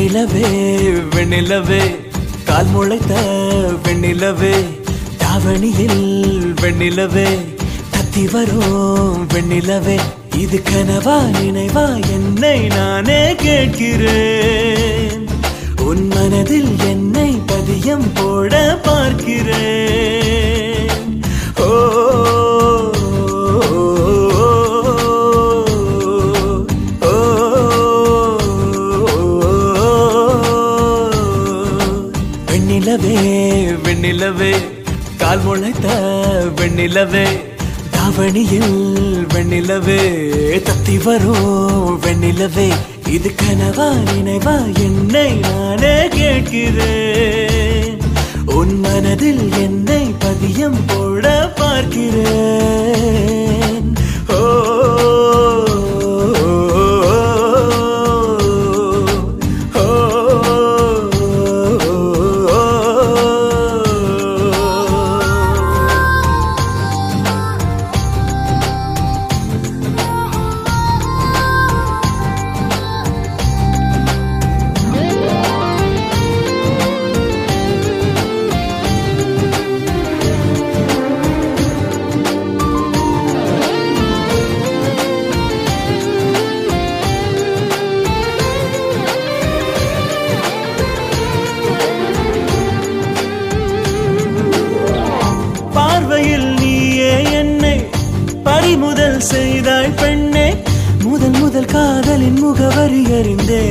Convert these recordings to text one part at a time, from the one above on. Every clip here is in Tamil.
வெண்ணிலவே வெண்ணிலவே கால் முளைத்த வெண்ணிலவே தாவணியில் வெண்ணிலவே தத்தி வரும் வெண்ணிலவே இது கனவா நினைவா என்னை நானே கேட்கிறேன் உன் மனதில் என்னை பதியம் போட பார்க்கிறேன் ஓ ஓ, வெண்ணிலவே வெண்ணிலவே கால் முளைத்த வெண்ணிலவே தாவணியில் வெண்ணிலவே தத்தி வரும் வெண்ணிலவே இது கனவா நினைவா என்னை நானே கேட்கிறேன் உன் மனதில் என்னை பதியம் போட பார்க்கிறேன் ஓ ஓ, ஓ. பார்வையில் நீயே என்னை பறிமுதல் செய்தாய் பெண்ணே முதல் முதல் காதலின் முகவரி அறிந்தே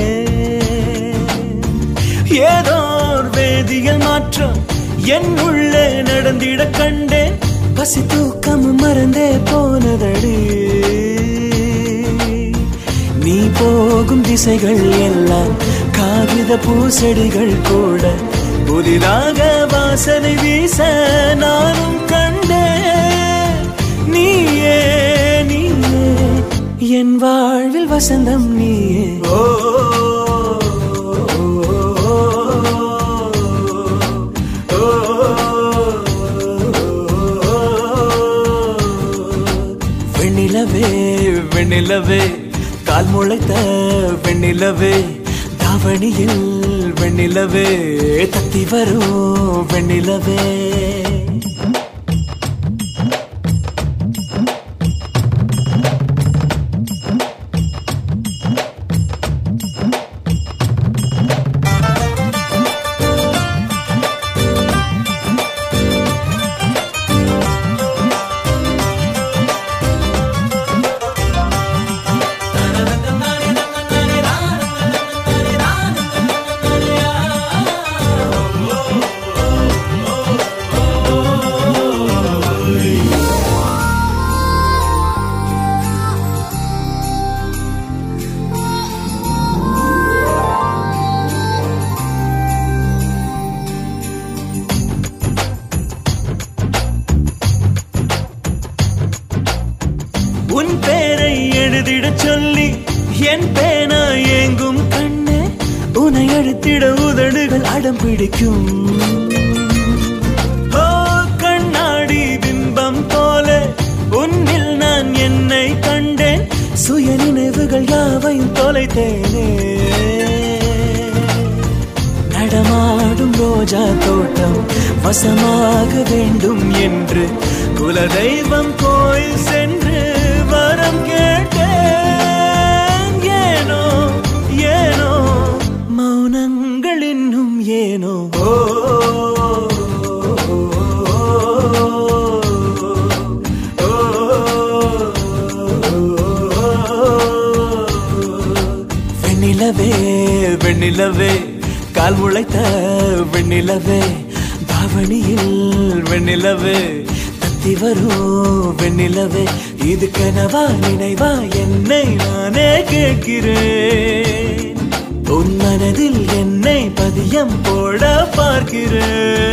ஏதோ ஒரு வேதியியல் மாற்றம் என் உள்ளே நடந்திட கண்டேன் பசி தூக்கமும் மறந்தே போனதடி நீ போகும் திசைகள் எல்லாம் காகித பூசெடிகள் கூட புதிதாக வாசனை வீச நானும் கண்டேன் நீயே நீயே என் வாழ்வில் வசந்தம் நீயே ஓ வெண்ணிலவே வெண்ணிலவே கால் முளைத்த வெண்ணிலவே தாவணியில் வெண்ணிலவே தத்தி வரும் வெண்ணிலவே உன் பேரை எழுதிடச் சொல்லி என் பேனா ஏங்கும் கண்ணே உன்னை அழுத்திட உதடுகள் அடம் பிடிக்கும் ஓ கண்ணாடி பிம்பம் போல உன்னில் நான் என்னை கண்டேன் சுய நினைவுகள் யாவையும் தொலைத்தேனே நடமாடும் ரோஜா தோட்டம் வசமாக வேண்டும் என்று குலதெய்வம் கோயில் சென்று வரம் கேட்டேன் ஏனோ ஏனோ மௌனங்கள் இன்னும் ஏனோ ஓ வெண்ணிலவே வெண்ணிலவே கால் முளைத்த வெண்ணிலவே தாவணியில் வெண்ணிலவே தத்தி வரும் வெண்ணிலவே இது கனவா நினைவா என்னை நானே கேட்கிறேன் உன் மனதில் என்னை பதியம் போட பார்க்கிறேன்